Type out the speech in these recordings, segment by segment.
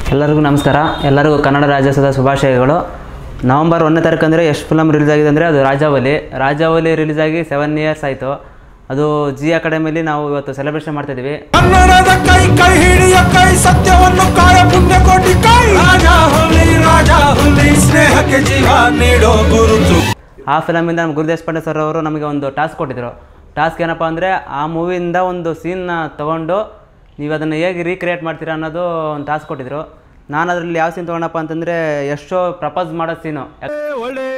ಎಲ್ಲರಿಗೂ ನಮಸ್ಕಾರ ಎಲ್ಲರಿಗೂ ಕನ್ನಡ ರಾಜ್ಯೋತ್ಸವದ ಶುಭಾಶಯಗಳು ನವಂಬರ್ ಒಂದನೇ ತಾರೀಕು ಅಂದರೆ ಎಷ್ಟು ಫಿಲಮ್ ರಿಲೀಸ್ ಆಗಿದೆ ಅಂದರೆ ಅದು ರಾಜಾವಲಿ ರಾಜಾವಲಿ ರಿಲೀಸ್ ಆಗಿ ಸೆವೆನ್ ಇಯರ್ಸ್ ಆಯಿತು ಅದು ಜಿ ಅಕಾಡೆಮಿಲಿ ನಾವು ಇವತ್ತು ಸೆಲೆಬ್ರೇಷನ್ ಮಾಡ್ತಿದ್ದೀವಿ ಕನ್ನಡದ ಕೈ ಕೈ ಹಿಡಿಯ ಕೈ ಸತ್ಯವನ್ನು ಕಾಯ ಪುಣ್ಯ ಕೋಟಿ ಕೈ ರಾಜ ಹುಲಿ ರಾಜ ಹುಲಿ ಸ್ನೇಹಕ್ಕೆ ಜೀವ ನೀಡೋ ಗುರುತು ಆ ಫಿಲಮಿಂದ ನಮ್ಮ ಗುರು ದೇಶಪಾಂಡೆ ಸರ್ ಅವರು ನಮಗೆ ಒಂದು ಟಾಸ್ಕ್ ಕೊಟ್ಟಿದ್ದರು ಟಾಸ್ಕ್ ಏನಪ್ಪ ಅಂದರೆ ಆ ಮೂವಿಯಿಂದ ಒಂದು ಸೀನ್ನ ತೊಗೊಂಡು ನೀವು ಅದನ್ನು ಹೇಗೆ ರೀಕ್ರಿಯೇಟ್ ಮಾಡ್ತೀರಾ ಅನ್ನೋದು ಒಂದು ಟಾಸ್ಕ್ ಕೊಟ್ಟಿದ್ರು ನಾನು ಅದರಲ್ಲಿ ಯಾವ ಸೀನ್ ತೊಗೊಂಡಪ್ಪ ಅಂತಂದರೆ ಎಷ್ಟೋ ಪ್ರಪೋಸ್ ಮಾಡೋ ಸೀನು ಒಳ್ಳೆ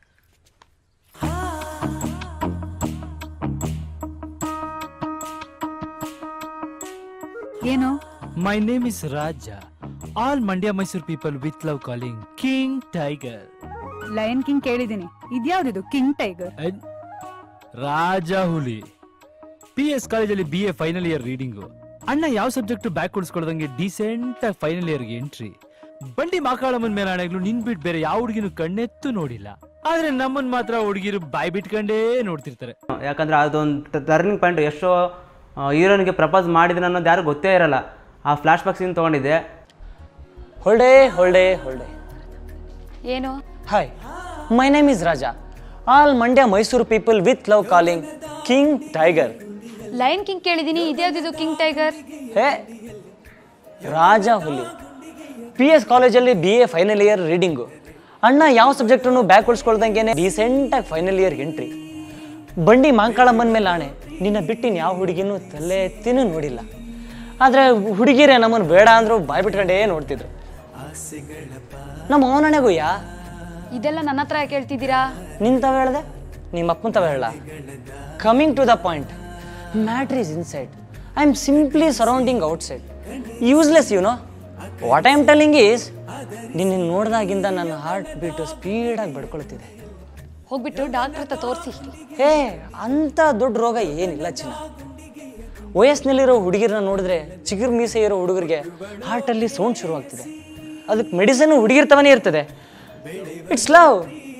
ಏನು My name is Raja. All Mandya Mysore people with love calling King Tiger. Lion king ಕೇಳಿದೀನಿ ಇದ್ಯಾವ್ದಿದು king tiger And Raja Huli P S ಕಾಲೇಜಲ್ಲಿ B A final year reading ಅಣ್ಣ ಯಾವ ಸಬ್ಜೆಕ್ಟ್ ಬ್ಯಾಕ್ ಕೊಡಿಸ್ಕೊಳ್ದಂಗೆ ಡಿಸೆಂಟ್ ಆಗಿ ಫೈನಲ್ ಇಯರ್ಗೆ ಎಂಟ್ರಿ ಬಂಡಿ ಮಾಕಾಳಮ್ಮನ ಮೇಲೆ ಆಣೆಗಳು ನಿನ್ ಬಿಟ್ಟು ಬೇರೆ ಯಾವ ಹುಡುಗಿನೂ ಕಣ್ಣೆತ್ತು ನೋಡಿಲ್ಲ ಆದ್ರೆ ನಮ್ಮನ್ ಮಾತ್ರ ಹುಡುಗಿರು ಬಾಯ್ ಬಿಟ್ಕೊಂಡೇ ನೋಡ್ತಿರ್ತಾರೆ ಯಾಕಂದರೆ ಅದೊಂದು ಟರ್ನಿಂಗ್ ಪಾಯಿಂಟ್ ಎಷ್ಟೋ ಹೀರೋನಿಗೆ ಪ್ರಪೋಸ್ ಮಾಡಿದ್ರೆ ಅನ್ನೋದು ಯಾರು ಗೊತ್ತೇ ಇರಲ್ಲ ಆ ಫ್ಲಾಶ್ ಬ್ಯಾಕ್ ಸೀನ್ ತೊಗೊಂಡಿದ್ದೆ ಹೊಲ್ಡೆ ಹೊಲ್ಡೆ ಹೊಲ್ಡೆ ಏನು hi my name is Raja all Mandya Mysuru people with love calling king tiger lion king ಕೇಳಿದೀನಿ ಇದ್ಯಾವ್ದಿದು king tiger hey Raja Huli P S ಕಾಲೇಜಲ್ಲಿ B A final year reading ಅಣ್ಣ ಯಾವ ಸಬ್ಜೆಕ್ಟನ್ನು ಬ್ಯಾಕ್ ಉಳಿಸ್ಕೊಳ್ದಂಗೆ ರೀಸೆಂಟಾಗಿ ಫೈನಲ್ ಇಯರ್ ಎಂಟ್ರಿ ಬಂಡಿ ಮಾಂಕಾಳಮ್ಮನ ಮೇಲೆ ಆಣೆ ನಿನ್ನ ಬಿಟ್ಟಿನ ಯಾವ ಹುಡುಗಿನೂ ತಲೆ ಎತ್ತಿನೂ ನೋಡಿಲ್ಲ ಆದರೆ ಹುಡುಗಿರೇ ನಮ್ಮನ್ನು ಬೇಡ ಅಂದ್ರು ಬಾಯ್ ಬಿಟ್ಕೊಂಡೇ ನೋಡ್ತಿದ್ರು ನಮ್ಮ ಅವನಣೆಗೂ ಯಾ ಇದೆಲ್ಲ ನನ್ನ ಹತ್ರ ಯಾಕೆ ಹೇಳ್ತಿದ್ದೀರಾ ನಿನ್ ತಾವ ಹೇಳ್ದೆ ನಿಮ್ಮ ಅಪ್ಪನ ತಾವ ಹೇಳ coming to the point matter is inside I am simply surrounding outside useless you know what I am telling is ನಿನ್ನ ನೋಡಿದಾಗಿಂದ ನನ್ನ ಹಾರ್ಟ್ ಬೀಟು ಸ್ಪೀಡಾಗಿ ಬಡ್ಕೊಳ್ತಿದೆ ಹೋಗ್ಬಿಟ್ಟು ಡಾಕ್ಟರ್ ಹತ್ರ ತೋರಿಸಿ ಹೇ ಅಂಥ ದೊಡ್ಡ ರೋಗ ಏನಿಲ್ಲ ಚಿನ್ನ ವಯಸ್ಸಿನಲ್ಲಿರೋ ಹುಡುಗಿರನ್ನ ನೋಡಿದ್ರೆ ಚಿಗುರು ಮೀಸೆ ಇರೋ ಹುಡುಗರಿಗೆ ಹಾರ್ಟಲ್ಲಿ ಸೌಂಡ್ ಶುರುವಾಗ್ತಿದೆ ಅದಕ್ಕೆ ಮೆಡಿಸನ್ ಹುಡುಗಿರ್ತವನೇ ಇರ್ತದೆ ಇಟ್ಸ್ ಲವ್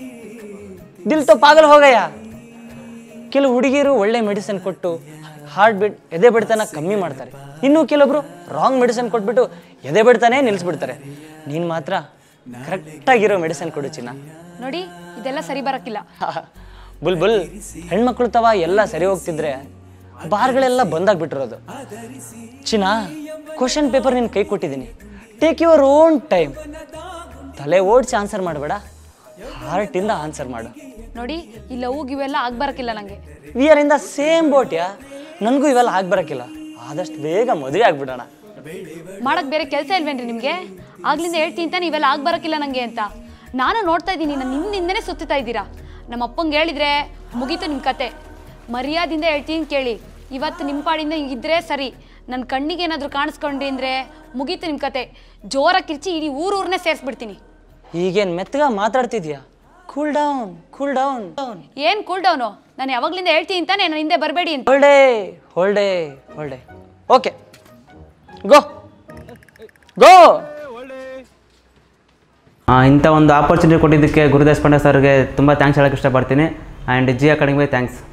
ದಿಲ್ ತೋ ಪಾಗಲ್ ಹೋಗಯ್ಯ ಕೆಲವು ಹುಡುಗಿಯರು ಒಳ್ಳೆ ಮೆಡಿಸಿನ್ ಕೊಟ್ಟು ಹಾರ್ಟ್ ಬಿಟ್ ಎದೆ ಬಡಿತನ ಕಮ್ಮಿ ಮಾಡ್ತಾರೆ ಇನ್ನು ಕೆಲವೊಬ್ರು ರಾಂಗ್ ಮೆಡಿಸಿನ್ ಕೊಟ್ಬಿಟ್ಟು ಎದೆ ಬಡಿತಾನೆ ನಿಲ್ಲಿಸ್ಬಿಡ್ತಾರೆ ನೀನು ಮಾತ್ರ ಕರೆಕ್ಟಾಗಿರೋ ಮೆಡಿಸಿನ್ ಕೊಡು ಚಿನ್ನ ನೋಡಿ ಇದೆಲ್ಲ ಸರಿ ಬರಕ್ಕಿಲ್ಲ ಬುಲ್ ಬುಲ್ ಹೆಣ್ಮಕ್ಳು ತವ ಎಲ್ಲ ಸರಿ ಹೋಗ್ತಿದ್ರೆ ಬಾರ್ಗಳೆಲ್ಲ ಬಂದಾಗ್ಬಿಟ್ಟಿರೋದು ಚಿನ್ನ ಕ್ವಶನ್ ಪೇಪರ್ ನಿನ್ ಕೈ ಕೊಟ್ಟಿದ್ದೀನಿ ಟೇಕ್ ಯುವರ್ ಓನ್ ಟೈಮ್ ತಲೆ ಓಡಿಸಿ ಆನ್ಸರ್ ಮಾಡಬೇಡ ಹಾರ್ಟಿಂದ ಆನ್ಸರ್ ಮಾಡು ನೋಡಿ ಈ ಲವ್ ಇವೆಲ್ಲ ಆಗ್ಬರಕ್ಕಿಲ್ಲ ನಂಗೆ we are in the same boat yeah ನನಗೂ ಇವೆಲ್ಲ ಆಗ್ಬರಕ್ಕಿಲ್ಲ ಆದಷ್ಟು ಬೇಗ ಮದುವೆ ಆಗ್ಬಿಡೋಣ ಮಾಡಕ್ ಬೇರೆ ಕೆಲಸ ಇಲ್ವೇನ್ರಿ ನಿಮ್ಗೆ ಆಗ್ಲಿಂದ ಹೇಳ್ತೀನಿ ತಾನೆ ಇವೆಲ್ಲ ಆಗ್ಬರಕ್ಕಿಲ್ಲ ನಂಗೆ ಅಂತ ನಾನು ನೋಡ್ತಾ ಇದ್ದೀನಿ ನಾನು ನಿಮ್ಮಿಂದನೇ ಸುತ್ತಾ ಇದ್ದೀರಾ ನಮ್ಮ ಅಪ್ಪಂಗೆ ಹೇಳಿದ್ರೆ ಮುಗೀತು ನಿಮ್ಮ ಕತೆ ಮರ್ಯಾದಿಂದ ಹೇಳ್ತೀನಿ ಕೇಳಿ ಇವತ್ತು ನಿಮ್ಮ ಪಾಡಿಂದ ಇದ್ರೆ ಸರಿ ನನ್ನ ಕಣ್ಣಿಗೆ ಏನಾದರೂ ಕಾಣಿಸ್ಕೊಂಡ್ರಿ ಅಂದರೆ ಮುಗೀತು ನಿಮ್ಮ ಕತೆ ಜೋರಾಗಿ ಕಿರ್ಚಿ ಇಡೀ ಊರೂರನ್ನೇ ಸೇರಿಸ್ಬಿಡ್ತೀನಿ ಈಗೇನು ಮೆತ್ತಗ ಮಾತಾಡ್ತಿದ್ಯಾ ಕೂಲ್ ಡೌನ್ ಕೂಲ್ ಡೌನ್ ಏನು ಕೂಲ್ ಡೌನು ನಾನು ಯಾವಾಗಲಿಂದ ಹೇಳ್ತೀನಿ ತಾನೆ ನನ್ನ ಹಿಂದೆ ಬರಬೇಡಿ ಅಂತ ಹೋಲ್ಡೇ ಹೋಲ್ಡೇ ಹೋಲ್ಡೇ ಓಕೆ ಗೋ ಗೋ ಆ, ಇಂಥ ಒಂದು ಆಪರ್ಚುನಿಟಿ ಕೊಟ್ಟಿದ್ದಕ್ಕೆ ಗುರು ದೇಶಪಾಂಡೆ ಸರ್ಗೆ ತುಂಬ ಥ್ಯಾಂಕ್ಸ್ ಹೇಳೋಕ್ಕೆ ಇಷ್ಟಪಡ್ತೀನಿ ಆ್ಯಂಡ್ ಜಿ ಅಕಾಡೆಮಿಗೆ ಥ್ಯಾಂಕ್ಸ್